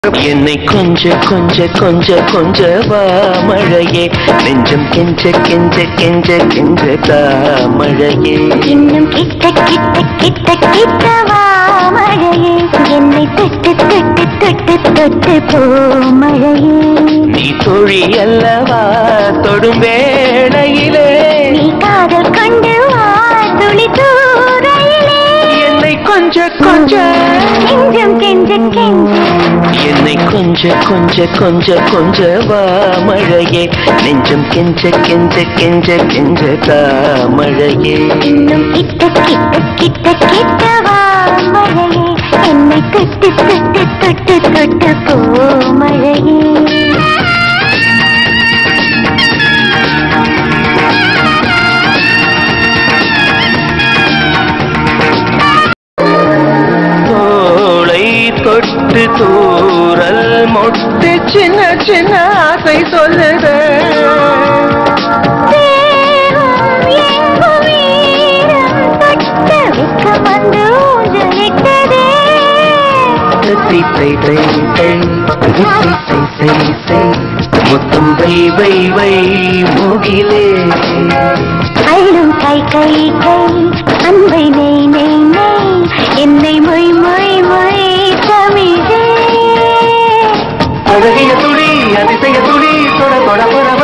என்னை கொஞ்ச கொஞ்ச கொஞ்ச கொஞ்ச வா மழையே நெஞ்சம் கெஞ்ச கெஞ்ச கெஞ்ச கெஞ்ச தாமழையே இன்னும் கிட்ட கிட்ட கிட்ட கிட்ட வா மழையே என்னை தொட்டு தொட்டு தொட்டு தொட்டு போ மழையே நீ தொழி அல்லவா தொடும் வேளையிலே நீ காதல் கொண்டு வா துளி தூரையிலே என்னை கொஞ்ச கொஞ்ச நெஞ்சம் கெஞ்ச கெஞ்ச என்னை கொஞ்ச கொஞ்ச கொஞ்ச கொஞ்ச வா மழையே நெஞ்சம் கெஞ்ச கெஞ்ச கெஞ்ச கெஞ்ச தாமழையே இன்னும் கிட்ட கிட்ட கிட்ட கிட்ட வா மழையே என்னை தொட்டு தொட்டு தொட்டு தொட்டு போ மழையே தோளை தொட்டு தூரல் மொட்டு சின்ன சின்ன ஆசை சொல்லுது தேகம் எங்கும் ஈரம் தொட்ட வெட்கம் வந்து ஊஞ்சலிட்டதே. தை தை தை தை தை சை சை சை முத்தம் வை வை வை முகிலே அள்ளும் கை கை கை அன்பை நெய் நெய் நெய் என்னை மொய் மொய் மொய் தமிழே அழகிய துளி அதிசய துளி தொட தொட தொட